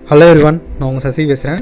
hello everyone நான் உங்கள் சசி பேசுகிறேன்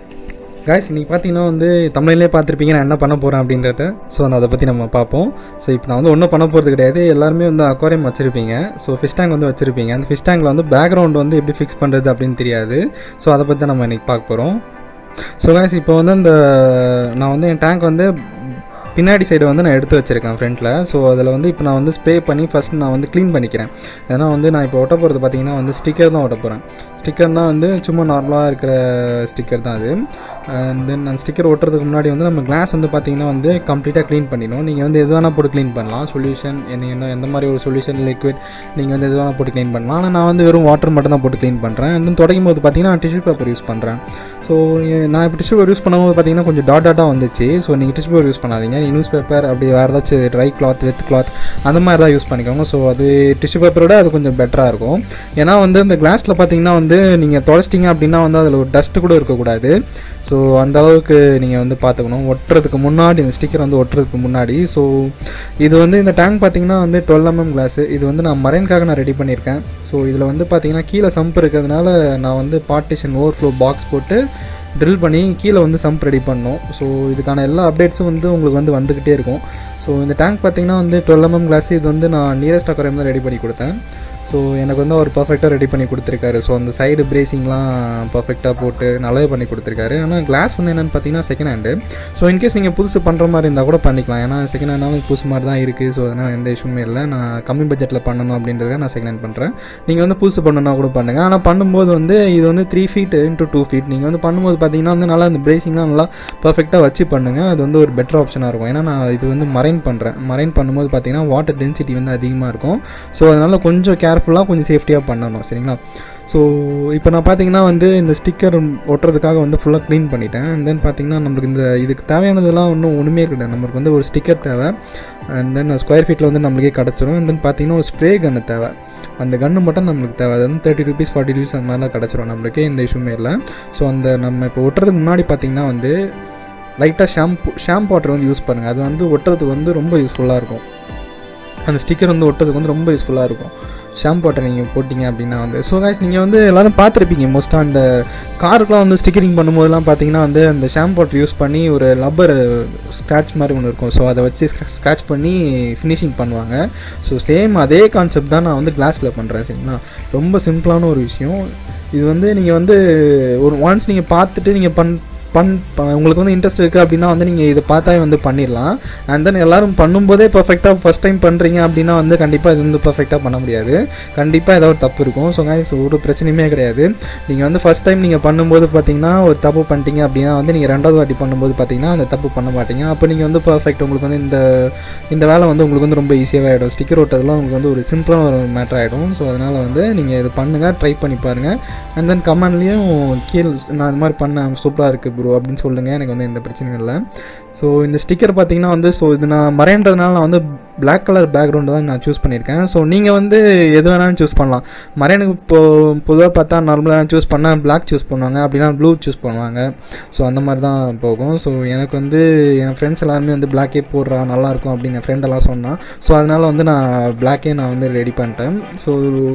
காய்ஸ் இன்றைக்கி பார்த்தீங்கன்னா வந்து தமிழ்லேயே பார்த்துருப்பீங்க நான் என்ன பண்ண போகிறேன் அப்படின்றத ஸோ நான் அதை பற்றி நம்ம பார்ப்போம் ஸோ இப்போ நான் வந்து ஒன்றும் பண்ண போகிறது கிடையாது எல்லாருமே வந்து அக்வாரியம் வச்சுருப்பீங்க ஸோ ஃபிஷ் டேங்க் வந்து வச்சுருப்பீங்க அந்த ஃபிஷ் டேங்கில் வந்து பேக்ரவுண்ட் வந்து எப்படி ஃபிக்ஸ் பண்ணுறது அப்படின்னு தெரியாது ஸோ அதை பற்றி நம்ம இன்றைக்கி பார்க்க போகிறோம் ஸோ காய்ஸ் இப்போ வந்து அந்த நான் வந்து என் டேங்க் வந்து பின்னாடி சைடு வந்து நான் எடுத்து வச்சுருக்கேன் ஃப்ரண்ட்டில் ஸோ அதில் வந்து இப்போ நான் வந்து ஸ்ப்ரே பண்ணி ஃபஸ்ட் நான் வந்து க்ளீன் பண்ணிக்கிறேன் ஏன்னா வந்து நான் இப்போ ஒட்ட போகிறது பார்த்தீங்கன்னா வந்து ஸ்டிக்கர் தான் ஒட்ட போகிறேன் ஸ்டிக்கர்னால் வந்து சும்மா நார்மலாக இருக்கிற ஸ்டிக்கர் தான் அது அண்ட் தென் அந்த ஸ்டிக்கர் ஒட்டுறதுக்கு முன்னாடி வந்து நம்ம கிளாஸ் வந்து பார்த்தீங்கன்னா வந்து கம்ப்ளீட்டாக க்ளீன் பண்ணிடணும் நீங்கள் வந்து எது வேணால் போட்டு க்ளீன் பண்ணலாம் சொல்யூஷன் என்ன என்ன எந்த மாதிரி ஒரு சொல்யூஷன் லிக்விட் நீங்கள் வந்து எது வேணால் போட்டு க்ளீன் பண்ணலாம் ஆனால் நான் வந்து வெறும் வாட்டர் மட்டும் தான் போட்டு க்ளீன் பண்ணுறேன் அண்ட் தென் தொடங்கும் போது பார்த்தீங்கன்னா டிஷ்யூ பேப்பர் யூஸ் பண்ணுறேன் ஸோ நான் இப்போ டிஷ்யூ பேப்பர் யூஸ் பண்ணும்போது பார்த்தீங்கன்னா கொஞ்சம் டாட் டாட்டாக வந்துச்சு ஸோ நீங்கள் டிஷ்யூ பேப்பர் யூஸ் பண்ணாதீங்க நியூஸ் பேப்பர் அப்படி வேறு ஏதாச்சும் ட்ரை கிளாத் வெத் கிளாத் அந்த மாதிரி தான் யூஸ் பண்ணிக்கோங்க ஸோ அது டிஷ்யூ பேப்பரோட அது கொஞ்சம் பெட்டராக இருக்கும் ஏன்னா வந்து இந்த கிளாஸில் பார்த்தீங்கன்னா வந்து நீங்கள் தொடச்சிட்டிங்க அப்படின்னா வந்து அதில் ஒரு டஸ்ட்டு கூட இருக்கக்கூடாது ஸோ அந்த அளவுக்கு நீங்கள் வந்து பார்த்துக்கணும் ஒட்டுறதுக்கு முன்னாடி இந்த ஸ்டிக்கர் வந்து ஒட்டுறதுக்கு முன்னாடி ஸோ இது வந்து இந்த டேங்க் பார்த்தீங்கன்னா வந்து டுவெல் எம்எம் கிளாஸு இது வந்து நான் மரைனுக்காக நான் ரெடி பண்ணியிருக்கேன் ஸோ இதில் வந்து பார்த்தீங்கன்னா கீழே சம்ப் இருக்கிறதுனால நான் வந்து பார்ட்டிஷன் ஓவர்ஃப்ளோ பாக்ஸ் போட்டு ட்ரில் பண்ணி கீழே வந்து சம்ப் ரெடி பண்ணோம் ஸோ இதுக்கான எல்லா அப்டேட்ஸும் வந்து உங்களுக்கு வந்து வந்துக்கிட்டே இருக்கும் ஸோ இந்த டேங்க் பார்த்தீங்கன்னா வந்து டுவெல் எம்எம் கிளாஸ் இது வந்து நான் நியரஸ்ட் அக்வரியம் தான் ரெடி பண்ணி கொடுத்தேன் ஸோ எனக்கு வந்து அவர் பர்ஃபெக்டாக ரெடி பண்ணி கொடுத்துருக்காரு ஸோ அந்த சைடு பிரேசிங்லாம் பர்ஃபெக்டாக போட்டு நல்லாவே பண்ணி கொடுத்துருக்காரு ஆனால் கிளாஸ் வந்து என்னென்னு பார்த்தீங்கன்னா செகண்ட் ஹேண்டு ஸோ இன்கேஸ் நீங்கள் புதுசு பண்ணுற மாதிரி இருந்தால் கூட பண்ணிக்கலாம் ஏன்னா செகண்ட் ஹேண்டாலும் புதுசு மாதிரி தான் இருக்குது ஸோ அதனால் எந்த இஷ்யூமே இல்லை நான் கம்மி பட்ஜெட்டில் பண்ணணும் அப்படின்றத நான் செகண்ட் ஹேண்ட் பண்ணுறேன் நீங்கள் வந்து புதுசு பண்ணணும்னா கூட பண்ணுங்கள் ஆனால் பண்ணும்போது வந்து இது வந்து three feet into two feet நீங்கள் வந்து பண்ணும்போது பார்த்தீங்கன்னா வந்து நல்லா இந்த பிரேசிங்லாம் நல்லா பர்ஃபெக்டாக வச்சு பண்ணுங்கள் அது வந்து ஒரு பெட்டர் ஆப்ஷனாக இருக்கும் ஏன்னா நான் இது வந்து மரைன் பண்ணுறேன் மரைன் பண்ணும்போது பார்த்தீங்கன்னா வாட்டர் டென்சிட்டி வந்து அதிகமாக இருக்கும் ஸோ அதனால் கொஞ்சம் கேர்ஃபுல்லாக கொஞ்சம் சேஃப்டியாக பண்ணணும் சரிங்களா ஸோ இப்போ நான் பார்த்தீங்கன்னா வந்து இந்த ஸ்டிக்கர் ஒட்டுறதுக்காக வந்து ஃபுல்லாக க்ளீன் பண்ணிட்டேன் அண்ட் தென் பார்த்தீங்கன்னா நம்மளுக்கு இந்த இதுக்கு தேவையானதெல்லாம் ஒன்றும் ஒன்றுமே கிடையாது நம்மளுக்கு வந்து ஒரு ஸ்டிக்கர் தேவை அண்ட் தென் ஸ்கொயர் ஃபீட்டில் வந்து நம்மளுக்கே கிடச்சிரும் அண்ட் தென் பார்த்தீங்கன்னா ஒரு ஸ்ப்ரே கன்று தேவை அந்த கன்று மட்டும் நம்மளுக்கு தேவை அது வந்து தேர்ட்டி ருபீஸ் ஃபார்ட்டி ருபீஸ் அந்த மாதிரிலாம் கிடச்சிரும் நம்மளுக்கே எந்த இஷ்யூமே இல்லை ஸோ அந்த நம்ம இப்போ ஒட்டுறதுக்கு முன்னாடி பார்த்தீங்கன்னா வந்து லைட்டாக ஷாம்பு ஷாம்பு வாட்டர் வந்து யூஸ் பண்ணுங்கள் அது வந்து ஒட்டுறதுக்கு வந்து ரொம்ப யூஸ்ஃபுல்லாக இருக்கும் அந்த ஸ்டிக்கர் வந்து ஒட்டுறதுக்கு வந்து ரொம்ப யூஸ்ஃபுல்லாக இருக்கும் ஷாம்பு வாட்டர் நீங்கள் போட்டிங்க அப்படின்னா வந்து ஸோ காய்ஸ் நீங்கள் வந்து எல்லோரும் பார்த்துருப்பீங்க மோஸ்ட்டாக அந்த காருக்குலாம் வந்து ஸ்டிக்கரிங் பண்ணும்போதெல்லாம் பார்த்தீங்கன்னா வந்து அந்த ஷாம்பு வாட்டர் யூஸ் பண்ணி ஒரு லப்பர் ஸ்க்ராட்ச் மாதிரி ஒன்று இருக்கும் ஸோ அதை வச்சு ஸ்க்ராட்ச் பண்ணி ஃபினிஷிங் பண்ணுவாங்க ஸோ சேம் அதே கான்செப்ட் தான் நான் வந்து கிளாஸில் பண்ணுறேன் சரிங்களா ரொம்ப சிம்பிளான ஒரு விஷயம் இது வந்து நீங்கள் வந்து ஒரு ஒன்ஸ் நீங்கள் பார்த்துட்டு நீங்கள் பண் பண் உங்களுக்கு வந்து இன்ட்ரெஸ்ட் இருக்குது அப்படின்னா வந்து நீங்கள் இதை பார்த்தாவே வந்து பண்ணிடலாம் அண்ட் தென் எல்லோரும் பண்ணும்போதே பர்ஃபெக்டாக ஃபஸ்ட் டைம் பண்ணுறீங்க அப்படின்னா வந்து கண்டிப்பாக இது வந்து பர்ஃபெக்டாக பண்ண முடியாது கண்டிப்பாக ஏதாவது ஒரு தப்பு இருக்கும் ஸோ கைஸ் ஒரு பிரச்சனையுமே கிடையாது நீங்கள் வந்து ஃபஸ்ட் டைம் நீங்கள் பண்ணும்போது பார்த்தீங்கன்னா ஒரு தப்பு பண்ணிட்டீங்க அப்படின்னா வந்து நீங்கள் ரெண்டாவது வாட்டி பண்ணும்போது பார்த்தீங்கன்னா அந்த தப்பு பண்ண மாட்டீங்க அப்போ நீங்கள் வந்து பர்ஃபெக்ட் உங்களுக்கு வந்து இந்த இந்த வேலை வந்து உங்களுக்கு வந்து ரொம்ப ஈஸியாகவே ஆகிடும் ஸ்டிக்கர் ஓட்டதெல்லாம் உங்களுக்கு வந்து ஒரு சிம்பிளான ஒரு மேட்டர் ஆகிடும் ஸோ அதனால் வந்து நீங்கள் இது பண்ணுங்கள் ட்ரை பண்ணி பாருங்கள் அண்ட் தென் கமெண்ட்லேயும் கீழ் நான் இந்த மாதிரி பண்ணேன் சூப்பராக இருக்குது ப்ரோ அப்படின்னு சொல்லுங்கள் எனக்கு வந்து எந்த பிரச்சனையும் இல்லை ஸோ இந்த ஸ்டிக்கர் பார்த்தீங்கன்னா வந்து ஸோ இது நான் மறைன்றதுனால நான் வந்து பிளாக் கலர் பேக்ரவுண்டு தான் நான் சூஸ் பண்ணியிருக்கேன் ஸோ நீங்கள் வந்து எது வேணாலும் சூஸ் பண்ணலாம் மரைனுக்கு இப்போ பொதுவாக பார்த்தா நார்மலாக சூஸ் பண்ணால் பிளாக் சூஸ் பண்ணுவாங்க அப்படின்னா ப்ளூ சூஸ் பண்ணுவாங்க ஸோ அந்த மாதிரி தான் போகும் ஸோ எனக்கு வந்து என் ஃப்ரெண்ட்ஸ் எல்லாருமே வந்து பிளாக்கே போடுறா நல்லாயிருக்கும் அப்படின்னு என் ஃப்ரெண்டெல்லாம் சொன்னான் ஸோ அதனால் வந்து நான் பிளாக்கே நான் வந்து ரெடி பண்ணிட்டேன் ஸோ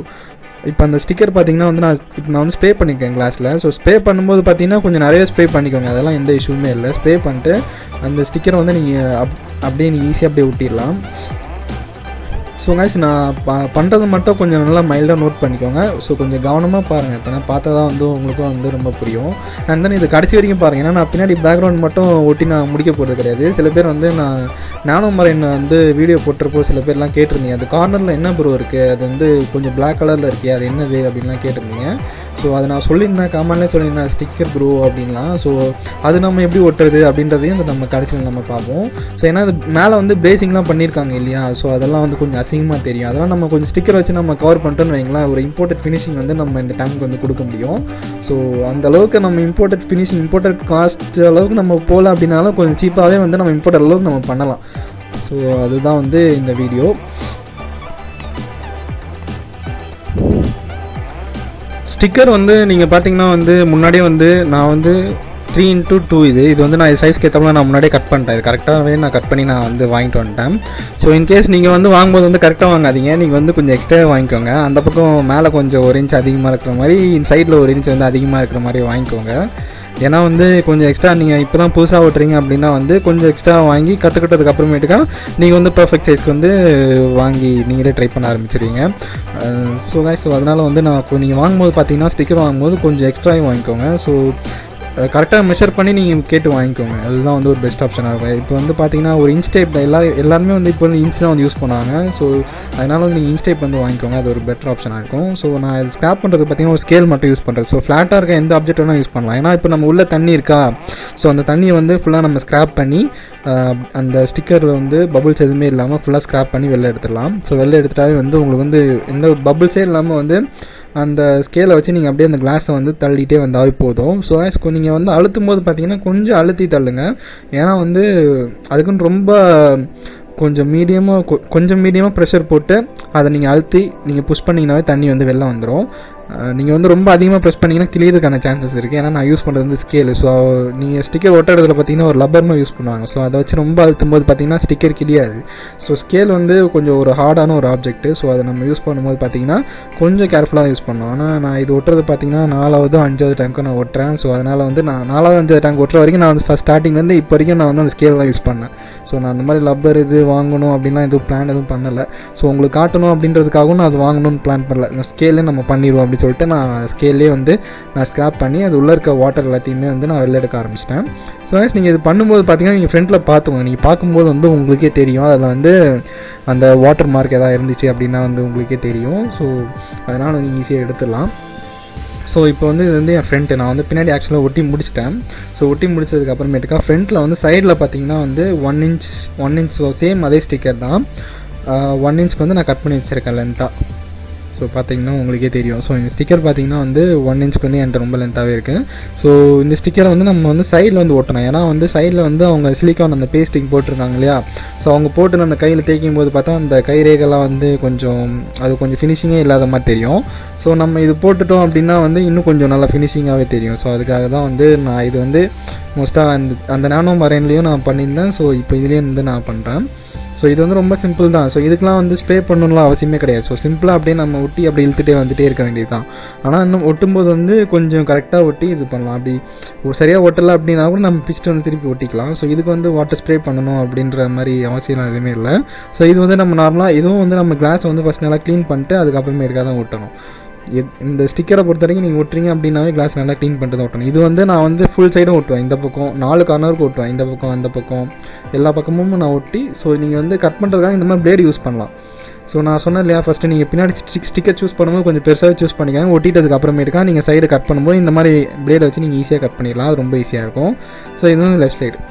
இப்போ அந்த ஸ்டிக்கர் பார்த்தீங்கன்னா வந்து நான் இப்போ நான் வந்து ஸ்ப்ரே பண்ணியிருக்கேன் கிளாஸில் ஸோ ஸ்ப்ரே பண்ணும்போது பார்த்தீங்கன்னா கொஞ்சம் நிறைய ஸ்ப்ரே பண்ணிக்கோங்க அதெல்லாம் எந்த இஷ்யூமே இல்லை ஸ்ப்ரே பண்ணிட்டு அந்த ஸ்டிக்கரை வந்து நீங்கள் அப் அப்படியே நீங்கள் ஈஸியாக அப்படியே ஒட்டிடலாம் ஸோ கைஸ் நான் ப பண்ணுறது மட்டும் கொஞ்சம் நல்லா மைல்டாக நோட் பண்ணிக்கோங்க ஸோ கொஞ்சம் கவனமாக பாருங்கள் ஏன்னா பார்த்தா தான் வந்து உங்களுக்கும் வந்து ரொம்ப புரியும் அண்ட் தென் இது கடைசி வரைக்கும் பாருங்கள் ஏன்னா நான் பின்னாடி பேக்ரவுண்ட் மட்டும் ஒட்டி நான் முடிக்க போகிறது கிடையாது சில பேர் வந்து நான் நானோ மரைன் வந்து வீடியோ போட்டிருப்போ சில பேர்லாம் கேட்டிருந்தீங்க அது கார்னரில் என்ன ப்ரோ இருக்குது அது வந்து கொஞ்சம் பிளாக் கலரில் இருக்கே அது என்னது அப்படின்லாம் கேட்டிருந்தீங்க ஸோ அதை நான் சொல்லியிருந்தேன் கமெண்ட்லேயே சொல்லியிருந்தேன் ஸ்டிக்கர் ப்ரோ அப்படின்லாம் ஸோ அது நம்ம எப்படி ஒட்டுறது அப்படின்றதையும் இந்த நம்ம கடைசியில் நம்ம பார்ப்போம் ஸோ ஏன்னா அது மேலே வந்து பிரேசிங்லாம் பண்ணியிருக்காங்க இல்லையா ஸோ அதெல்லாம் வந்து கொஞ்சம் அசிங்கமாக தெரியும் அதெல்லாம் நம்ம கொஞ்சம் ஸ்டிக்கர் வச்சு நம்ம கவர் பண்ணிட்டோன்னு வைங்களேன் ஒரு இம்போர்ட்டட் ஃபினிஷிங் வந்து நம்ம இந்த டேங்க் வந்து கொடுக்க முடியும் ஸோ அந்த அளவுக்கு நம்ம இம்போர்ட்டட் ஃபினிஷிங் இம்போர்ட்டட் காஸ்ட் அளவுக்கு நம்ம போகல அப்படின்னாலும் கொஞ்சம் சீப்பாகவே வந்து நம்ம இம்போர்ட்டட் அளவுக்கு நம்ம பண்ணலாம் ஸோ அதுதான் வந்து இந்த வீடியோ ஸ்டிக்கர் வந்து நீங்கள் பார்த்தீங்கன்னா வந்து முன்னாடியே வந்து நான் வந்து த்ரீ இன்ட்டு டூ இது இது வந்து நான் சைஸ்க்கு ஏற்றப்பல நான் முன்னாடியே கட் பண்ணிட்டேன் இது கரெக்டாகவே நான் கட் பண்ணி நான் வந்து வாங்கிட்டு வந்துட்டேன் ஸோ இன்கேஸ் நீங்கள் வந்து வாங்கும்போது வந்து கரெக்டாக வாங்காதீங்க நீங்கள் வந்து கொஞ்சம் எக்ஸ்ட்ரா வாங்கிக்கோங்க அந்த பக்கம் மேலே கொஞ்சம் ஒரு இன்ச் அதிகமாக இருக்கிற மாதிரி சைடில் ஒரு இன்ச் வந்து அதிகமாக இருக்கிற மாதிரி வாங்கிக்கோங்க ஏன்னா வந்து கொஞ்சம் எக்ஸ்ட்ரா நீங்கள் இப்போ தான் புதுசாக ஓட்டுறீங்க அப்படின்னா வந்து கொஞ்சம் எக்ஸ்ட்ரா வாங்கி கற்றுக்கிட்டதுக்கு அப்புறமேட்டுக்கா நீங்கள் வந்து பர்ஃபெக்ட் சைஸ்க்கு வந்து வாங்கி நீங்களே ட்ரை பண்ண ஆரம்பிச்சிடுவீங்க ஸோ guys ஸோ அதனால் வந்து நான் நீங்கள் வாங்கும்போது பார்த்தீங்கன்னா ஸ்டிக்கர் வாங்கும்போது கொஞ்சம் எக்ஸ்ட்ராயும் வாங்கிக்கோங்க ஸோ கரெக்டாக மெஷர் பண்ணி நீங்கள் கேட்டு வாங்கிக்கோங்க அதுதான் வந்து ஒரு பெஸ்ட் ஆப்ஷனாக இருக்கும் இப்போ வந்து பார்த்தீங்கன்னா ஒரு இன்ச் டேப் எல்லா எல்லாருமே வந்து இப்போ வந்து இன்ச் தான் வந்து யூஸ் பண்ணுவாங்க ஸோ அதனால் வந்து நீங்கள் இன்ச் டேப் வந்து வாங்கிக்கோங்க அது ஒரு பெட்டர் ஆப்ஷனாக இருக்கும் ஸோ நான் இது ஸ்க்ராப் பண்ணுறது பார்த்தீங்கன்னா ஒரு ஸ்கேல் மட்டும் யூஸ் பண்ணுறேன் ஸோ ஃப்ளாட்டாக இருக்க எந்த ஆப்ஜெக்ட் வேணால் யூஸ் பண்ணலாம் ஏன்னா இப்போ நம்ம உள்ள தண்ணி இருக்கா ஸோ அந்த தண்ணியை வந்து ஃபுல்லாக நம்ம ஸ்க்ராப் பண்ணி ஆஹ், அந்த ஸ்டிக்கரில் வந்து பபுள்ஸ் எதுவுமே இல்லாமல் ஃபுல்லாக ஸ்க்ராப் பண்ணி வெளில எடுத்துடலாம் ஸோ வெளில எடுத்துட்டாவே வந்து உங்களுக்கு வந்து எந்த பபுள்ஸே இல்லாமல் வந்து அந்த ஸ்கேலை வச்சு நீங்கள் அப்படியே அந்த கிளாஸை வந்து தள்ளிட்டே வந்தாவே போதும் ஸோ நீங்கள் வந்து அழுத்தும் போது பார்த்தீங்கன்னா கொஞ்சம் அழுத்தி தள்ளுங்க ஏன்னா வந்து அதுக்குன்னு ரொம்ப கொஞ்சம் மீடியமாக கொஞ்சம் மீடியமாக ப்ரெஷர் போட்டு அதை நீங்கள் அழுத்தி நீங்கள் புஷ் பண்ணிங்கனாவே தண்ணி வந்து வெளில வந்துடும் நீங்கள் வந்து ரொம்ப அதிகமாக ப்ரெஸ் பண்ணிங்கன்னா கிளியறதுக்கான சான்சஸ் இருக்குது ஏன்னா நான் யூஸ் பண்ணுறது வந்து ஸ்கேலு ஸோ நீங்கள் ஸ்டிக்கர் ஒட்டுறதுல பார்த்தீங்கன்னா ஒரு லப்பர்னு யூஸ் பண்ணுவாங்க ஸோ அதை வச்சு ரொம்ப அழுத்தும் போது பார்த்தீங்கன்னா ஸ்டிக்கர் கிளியாது ஸோ ஸ்கேல் வந்து கொஞ்சம் ஒரு ஹார்டான ஒரு ஆப்ஜெக்ட் ஸோ அதை நம்ம யூஸ் பண்ணும்போது பார்த்தீங்கன்னா கொஞ்சம் கேர்ஃபுல்லாக யூஸ் பண்ணணும் ஆனால் நான் இது ஒட்டுறது பார்த்தீங்கன்னா நாலாவது அஞ்சாவது டேங்க்கும் நான் ஒட்டுறேன் ஸோ அதனால் வந்து நான் நாலாவது அஞ்சாவது டேங்க் ஒட்டுற வரைக்கும் நான் வந்து ஃபஸ்ட் ஸ்டார்டிங்லேருந்து இப்போ வரைக்கும் நான் வந்து அந்த ஸ்கேல் தான் யூஸ் பண்ணேன் ஸோ நான் அந்த மாதிரி லப்பர் இது வாங்கணும் அப்படின்லாம் எதுவும் பிளான் எதுவும் பண்ணலை ஸோ உங்களுக்கு காட்டணும் அப்படின்றதுக்காகவும் நான் அது வாங்கணும்னு பிளான் பண்ணல இந்த ஸ்கேலே நம்ம பண்ணிடுவோம் அப்படின்னு சொல்லிட்டு நான் ஸ்கேல்லே வந்து நான் ஸ்க்ராப் பண்ணி அது உள்ளே இருக்க வாட்டர் எல்லாத்தையுமே வந்து நான் வெளில எடுக்க ஆரம்பிச்சிட்டேன் ஸோ நீங்கள் இது பண்ணும்போது பார்த்தீங்கன்னா நீங்கள் ஃப்ரண்ட்டில் பார்த்துக்கோங்க நீங்கள் பார்க்கும்போது வந்து உங்களுக்கே தெரியும் அதில் வந்து அந்த வாட்டர் மார்க் எதாவது இருந்துச்சு அப்படின்னா வந்து உங்களுக்கே தெரியும் ஸோ அதனால் நீங்கள் ஈஸியாக எடுத்துடலாம் ஸோ இப்போ வந்து இது வந்து என் ஃப்ரெண்ட்டு நான் வந்து பின்னாடி ஆக்சுவலாக ஒட்டி முடிச்சிட்டேன் ஸோ ஒட்டி முடிச்சதுக்கு அப்புறமேட்டுக்கா ஃப்ரண்ட்டில் வந்து சைடில் பார்த்தீங்கன்னா வந்து one inch one inch same அதே ஸ்டிக்கர் தான் ஒன் இன்ச்க்கு வந்து நான் கட் பண்ணி வச்சுருக்கேன் லென்த்தாக ஸோ பார்த்தீங்கன்னா உங்களுக்கே தெரியும் ஸோ இந்த ஸ்டிக்கர் பார்த்தீங்கன்னா வந்து ஒன் இன்ச்க்கு வந்து என்கிட்ட ரொம்ப லென்த்தாகவே இருக்குது ஸோ இந்த ஸ்டிக்கரை வந்து நம்ம வந்து சைடில் வந்து ஒட்டணும் ஏன்னா வந்து சைடில் வந்து அவங்க சிலிக்கான் அந்த பேஸ்டிங் போட்டிருக்காங்க இல்லையா ஸோ அவங்க போட்டு அந்த கையில் தேய்க்கும் போது பார்த்தா அந்த கை ரேகைலாம் வந்து கொஞ்சம் அது கொஞ்சம் ஃபினிஷிங்கே இல்லாத மாதிரி தெரியும் ஸோ நம்ம இது போட்டுட்டோம் அப்படின்னா வந்து இன்னும் கொஞ்சம் நல்லா ஃபினிஷிங்காகவே தெரியும் ஸோ அதுக்காக தான் வந்து நான் இது வந்து மோஸ்ட்டாக அந்த அந்த நானோ மரைன்லேயும் நான் பண்ணியிருந்தேன் ஸோ இப்போ இதுலேயும் வந்து நான் பண்ணுறேன் ஸோ இது வந்து ரொம்ப சிம்பிள் தான் ஸோ இதுக்கெலாம் வந்து ஸ்ப்ரே பண்ணணும்லாம் அவசியமே கிடையாது ஸோ சிம்பிளாக அப்படியே நம்ம ஒட்டி அப்படி இழுத்துட்டே வந்துட்டே இருக்க வேண்டியது தான் ஆனால் இன்னும் ஒட்டும்போது வந்து கொஞ்சம் கரெக்டாக ஒட்டி இது பண்ணலாம் அப்படி ஒரு சரியாக ஒட்டலை அப்படின்னா கூட நம்ம பிச்சுட்டு வந்து திருப்பி ஒட்டிக்கலாம் ஸோ இதுக்கு வந்து வாட்டர் ஸ்ப்ரே பண்ணணும் அப்படின்ற மாதிரி அவசியம் எதுவுமே இல்லை ஸோ இது வந்து நம்ம நார்மலாக இதுவும் வந்து நம்ம கிளாஸ் வந்து ஃபஸ்ட் நல்லா க்ளீன் பண்ணிட்டு அதுக்கப்புறமே இருக்காக தான் ஒட்டணும் எத்- இந்த ஸ்டிக்கரை பொறுத்த வரைக்கும் நீங்கள் ஒட்டுறீங்க அப்படின்னாவே கிளாஸ் நல்லா க்ளீன் பண்ணிட்டு தான் ஒட்டணும் இது வந்து நான் வந்து ஃபுல் சைடும் ஒட்டுவேன் இந்த பக்கம் நாலு கார்னருக்கு ஒட்டுவேன் இந்த பக்கம் அந்த பக்கம் எல்லா பக்கமும் நான் ஒட்டி ஸோ நீங்கள் வந்து கட் பண்ணுறதுக்காக இந்த மாதிரி பிளேடு யூஸ் பண்ணலாம் ஸோ நான் சொன்னேன் இல்லையா ஃபஸ்ட்டு நீங்கள் பின்னாடி ஸ்டிக் ஸ்டிக்கர் சூஸ் பண்ணும்போது கொஞ்சம் பெருசாக சூஸ் பண்ணிக்கோங்க ஒட்டிட்டதுக்கு அப்புறமேட்டுக்கா நீங்கள் சைடு கட் பண்ணும்போது இந்த மாதிரி பிளேடை வச்சு நீங்கள் ஈஸியாக கட் பண்ணிடலாம் அது ரொம்ப ஈஸியாக இருக்கும் ஸோ இது வந்து லெஃப்ட் சைடு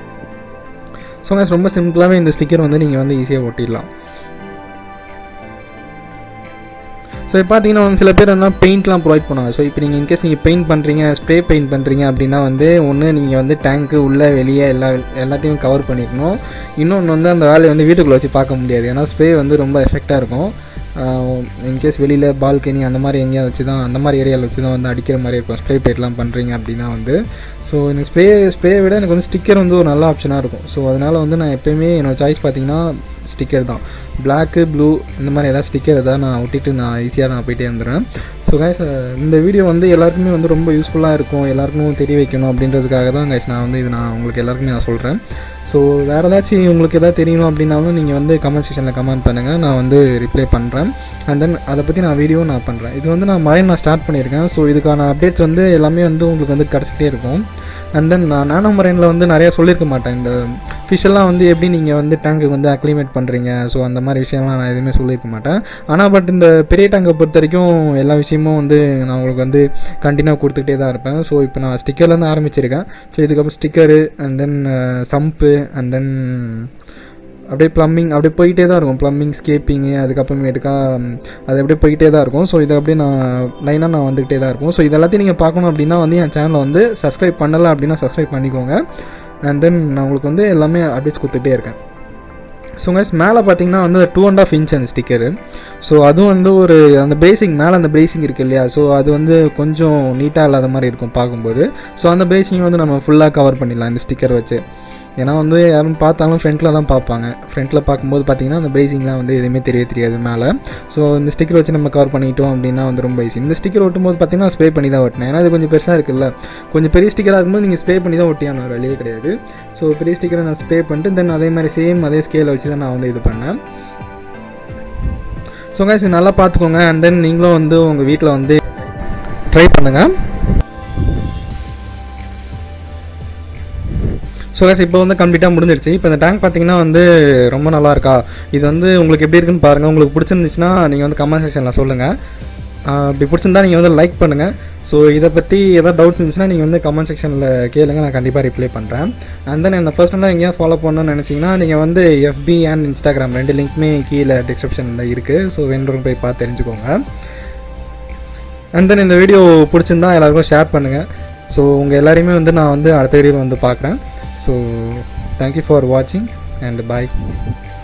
ஸோ guys, ரொம்ப சிம்பிளாகவே இந்த ஸ்டிக்கர் வந்து நீங்கள் வந்து ஈஸியாக ஒட்டிடலாம் ஸோ இப்போ பார்த்தீங்கன்னா வந்து சில பேர் வந்து பெயிண்ட்லாம் ப்ரொவைட் பண்ணுவாங்க ஸோ இப்போ நீங்கள் இன்கேஸ் நீங்கள் பெயிண்ட் பண்ணுறீங்க ஸ்ப்ரே பெயிண்ட் பண்ணுறீங்க அப்படின்னா வந்து ஒன்று நீங்கள் வந்து டேங்க்கு உள்ளே வெளியே எல்லா எல்லாத்தையும் கவர் பண்ணிக்கணும் இன்னொன்று வந்து அந்த வேலையை வந்து வீட்டுக்குள்ளே வச்சு பார்க்க முடியாது ஏன்னா ஸ்ப்ரே வந்து ரொம்ப எஃபெக்டாக இருக்கும் இன்கேஸ் வெளியில் பால்கனி அந்த மாதிரி எங்கேயாவது வச்சு தான் அந்த மாதிரி ஏரியாவில் வச்சு தான் வந்து அடிக்கிற மாதிரி இருக்கும் ஸ்ப்ரே பெயிண்ட்லாம் பண்ணுறீங்க அப்படின்னா வந்து ஸோ எனக்கு ஸ்ப்ரே ஸ்ப்ரே விட எனக்கு வந்து ஸ்டிக்கர் வந்து ஒரு நல்ல ஆப்ஷனாக இருக்கும் ஸோ அதனால் வந்து நான் எப்போயுமே என்னோட சாய்ஸ் பார்த்தீங்கன்னா ஸ்டிக்கர் தான் பிளாக்கு ப்ளூ இந்த மாதிரி ஏதாவது ஸ்டிக்கர் எதாவது நான் ஒட்டிட்டு நான் ஈஸியாக நான் போயிட்டே வந்துடுறேன் ஸோ கைஸ் இந்த வீடியோ வந்து எல்லாருக்குமே வந்து ரொம்ப யூஸ்ஃபுல்லாக இருக்கும் எல்லாருக்கும் தெரிய வைக்கணும் அப்படின்றதுக்காக தான் கைஸ் நான் வந்து இது நான் உங்களுக்கு எல்லாருக்குமே நான் சொல்கிறேன் ஸோ வேறு ஏதாச்சும் உங்களுக்கு எதாவது தெரியணும் அப்படின்னாலும் நீங்கள் வந்து கமெண்ட் செக்ஷனில் கமெண்ட் பண்ணுங்கள் நான் வந்து ரிப்ளை பண்ணுறேன் அண்ட் தென் அதை பற்றி நான் வீடியோ நான் பண்ணுறேன் இது வந்து நான் மறைன் நான் ஸ்டார்ட் பண்ணியிருக்கேன் ஸோ இதுக்கான அப்டேட்ஸ் வந்து எல்லாமே வந்து உங்களுக்கு வந்து கிடச்சிட்டே இருக்கும் அண்ட் தென் நான் நானோ மரைனில் வந்து நிறையா சொல்லியிருக்க மாட்டேன் இந்த ஃபிஷ்ஷெல்லாம் வந்து எப்படி நீங்கள் வந்து டேங்க்கு வந்து அக்ளிமேட் பண்ணுறீங்க ஸோ அந்த மாதிரி விஷயம்லாம் நான் எதுவுமே சொல்லியிருக்க மாட்டேன் ஆனால் பட் இந்த பெரிய டேங்கை பொறுத்த வரைக்கும் எல்லா விஷயமும் வந்து நான் உங்களுக்கு வந்து கண்டினியூ கொடுத்துக்கிட்டே தான் இருப்பேன் ஸோ இப்போ நான் ஸ்டிக்கர்லேருந்து ஆரம்பிச்சிருக்கேன் ஸோ இதுக்கப்புறம் sticker and then sump and then அப்படியே ப்ளம்பிங் அப்படியே போயிட்டே தான் இருக்கும் ப்ளம்பிங் ஸ்கேப்பிங்கு அதுக்கப்புறமேட்டுக்கா ம், அது அப்படியே போயிட்டே தான் இருக்கும் ஸோ இதை அப்படியே நான் லைனாக நான் வந்துக்கிட்டே தான் இருக்கும் ஸோ இது எல்லாத்தையும் நீங்கள் பார்க்கணும் அப்படின்னா வந்து என் சேனலை வந்து சப்ஸ்கிரைப் பண்ணலை அப்படின்னா சப்ஸ்கிரைப் பண்ணிக்கோங்க அண்ட் தென் நான் உங்களுக்கு வந்து எல்லாமே அப்டேட்ஸ் கொடுத்துட்டே இருக்கேன் ஸோ கைஸ் மேலே பார்த்தீங்கன்னா வந்து டூ அண்ட் ஆஃப் இன்ச் அந்த ஸ்டிக்கரு ஸோ அதுவும் வந்து ஒரு அந்த பேசிங் மேலே அந்த பேசிங் இருக்குது இல்லையா ஸோ அது வந்து கொஞ்சம் நீட்டாக இல்லாத மாதிரி இருக்கும் பார்க்கும்போது ஸோ அந்த பேசிங் வந்து நம்ம ஃபுல்லாக கவர் பண்ணிடலாம் இந்த ஸ்டிக்கர் வச்சு ஏன்னா வந்து யாரும் பார்த்தாலும் ஃப்ரண்ட்டில் தான் பார்ப்பாங்க ஃப்ரண்ட்டில் பார்க்கும்போது பார்த்தீங்கன்னா அந்த பேசிங்லாம் வந்து எதுவுமே தெரிய தெரியாது மேலே ஸோ இந்த ஸ்டிக்கர் வச்சு நம்ம கவர் பண்ணிட்டோம் அப்படின்னா வந்து ரொம்ப ஈஸி இந்த ஸ்டிக்கர் ஒட்டும்போது பார்த்தீங்கன்னா ஸ்ப்ரே பண்ணி தான் ஒட்டினேன் ஏன்னா இது கொஞ்சம் பெருசாக இருக்குல்ல கொஞ்சம் பெரிய ஸ்டிக்கராக இருக்கும்போது நீங்கள் ஸ்ப்ரே பண்ணி தான் ஒட்டியான ஒரு வழியே கிடையாது ஸோ பெரிய ஸ்டிக்கரை நான் ஸ்ப்ரே பண்ணிட்டு தென் அதே மாதிரி சேம் அதே ஸ்கேலை வச்சு தான் நான் வந்து இது பண்ணேன் ஸோ guys இது நல்லா பார்த்துக்கோங்க அண்ட் தென் நீங்களும் வந்து உங்கள் வீட்டில் வந்து ட்ரை பண்ணுங்கள் ஸோ guys இப்போ வந்து கம்ப்ளீட்டாக முடிஞ்சிருச்சு இப்போ இந்த டேங்க் பார்த்தீங்கன்னா வந்து ரொம்ப நல்லா இருக்கா இது வந்து உங்களுக்கு எப்படி இருக்குன்னு பாருங்கள் உங்களுக்கு பிடிச்சிருந்துச்சுன்னா நீங்கள் வந்து கமெண்ட் செக்ஷனில் சொல்லுங்கள் இப்படி பிடிச்சிருந்தா நீங்கள் வந்து லைக் பண்ணுங்கள் ஸோ இதை பற்றி ஏதாவது டவுட்ஸ் இருந்துச்சுன்னா நீங்கள் வந்து கமெண்ட் செக்ஷனில் கேளுங்க நான் கண்டிப்பாக ரிப்ளை பண்ணுறேன் அண்ட் தென் என்ன பர்சனலாக எங்கேயா ஃபாலோ பண்ணணும்னு நினச்சிங்கன்னா நீங்கள் வந்து எஃபி அண்ட் இன்ஸ்டாகிராம் ரெண்டு லிங்க்குமே கீழே டிஸ்கிரிப்ஷனில் இருக்குது ஸோ வேணுறவங்க போய் பார்த்து தெரிஞ்சுக்கோங்க அண்ட் தென் இந்த வீடியோ பிடிச்சிருந்தா எல்லாருக்கும் ஷேர் பண்ணுங்கள் ஸோ உங்கள் எல்லாரையுமே வந்து நான் வந்து அடுத்த வீடியோவில் வந்து பார்க்குறேன் ஸோ தேங்க்யூ ஃபார் வாட்சிங் அண்ட் பாய்